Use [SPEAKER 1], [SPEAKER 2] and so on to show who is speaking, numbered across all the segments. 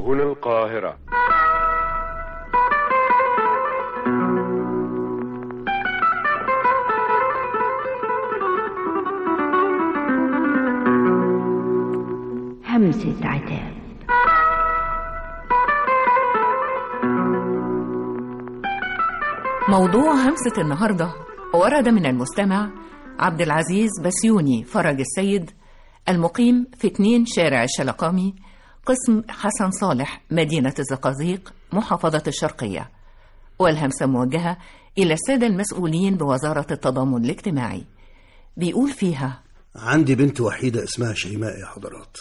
[SPEAKER 1] هنا القاهرة
[SPEAKER 2] همسة عتاب
[SPEAKER 3] موضوع همسة النهاردة ورد من المستمع عبد العزيز بسيوني فرج السيد المقيم في 2 شارع الشلقامي قسم حسن صالح مدينة الزقازيق محافظة الشرقية والهمسة موجهة إلى السادة المسؤولين بوزارة التضامن الاجتماعي بيقول فيها
[SPEAKER 4] عندي بنت وحيدة اسمها شيماء يا حضرات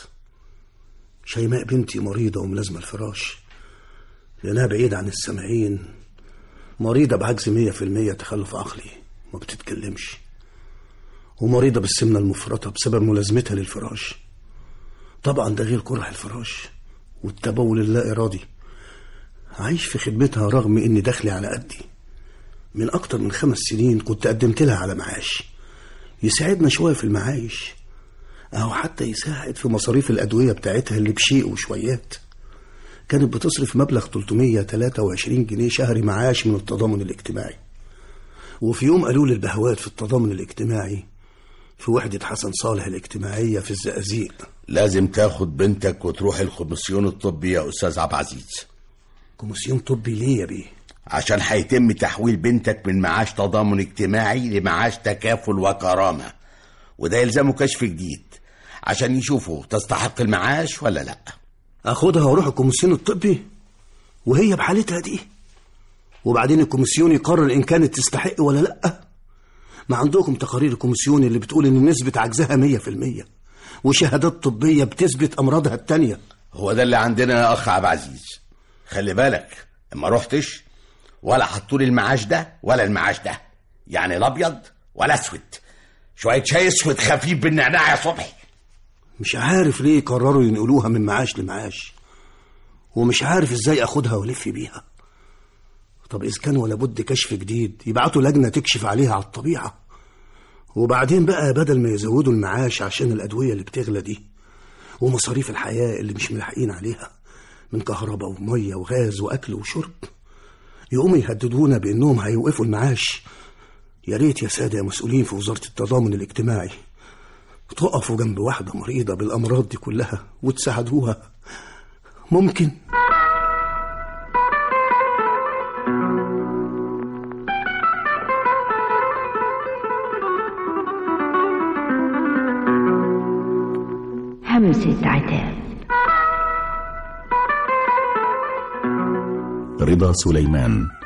[SPEAKER 4] شيماء بنتي مريضة وملازمة الفراش لأنها بعيدة عن السامعين مريضة بعجز مية في المية تخلف عقلي ما بتتكلمش ومريضة بالسمنة المفرطة بسبب ملازمتها للفراش طبعا ده غير كره الفراش والتبول اللا إرادي عايش في خدمتها رغم إني دخلي على قدي من أكتر من خمس سنين كنت قدمت لها على معاش يساعدنا شوية في المعايش أو حتى يساعد في مصاريف الأدوية بتاعتها اللي بشيء وشويات كانت بتصرف مبلغ 323 جنيه شهري معاش من التضامن الاجتماعي وفي يوم قالوا لي البهوات في التضامن الاجتماعي في وحدة حسن صالح الاجتماعية في الزقازيق
[SPEAKER 5] لازم تاخد بنتك وتروح الكوميسيون الطبي يا استاذ عبد العزيز
[SPEAKER 4] كوميسيون طبي ليه يا بيه
[SPEAKER 5] عشان هيتم تحويل بنتك من معاش تضامن اجتماعي لمعاش تكافل وكرامة وده يلزمه كشف جديد عشان يشوفوا تستحق المعاش ولا لا
[SPEAKER 4] اخدها واروح الكوميسيون الطبي وهي بحالتها دي وبعدين الكوميسيون يقرر ان كانت تستحق ولا لا ما عندكم تقارير الكوميسيون اللي بتقول ان نسبة عجزها مية في المية وشهادات طبية بتثبت امراضها التانية
[SPEAKER 5] هو ده اللي عندنا يا اخ عبد العزيز خلي بالك اما رحتش ولا حطولي المعاش ده ولا المعاش ده يعني لا ابيض ولا اسود شويه شاي اسود خفيف بالنعناع يا صبحي
[SPEAKER 4] مش عارف ليه قرروا ينقلوها من معاش لمعاش ومش عارف ازاي اخدها والف بيها طب اذا كان ولا بد كشف جديد يبعتوا لجنه تكشف عليها على الطبيعه وبعدين بقى بدل ما يزودوا المعاش عشان الادويه اللي بتغلى دي ومصاريف الحياه اللي مش ملاحقين عليها من كهرباء وميه وغاز واكل وشرب يقوموا يهددونا بانهم هيوقفوا المعاش يا ريت يا ساده يا مسؤولين في وزاره التضامن الاجتماعي تقفوا جنب واحده مريضه بالامراض دي كلها وتساعدوها ممكن
[SPEAKER 2] همسة عتاب
[SPEAKER 6] رضا سليمان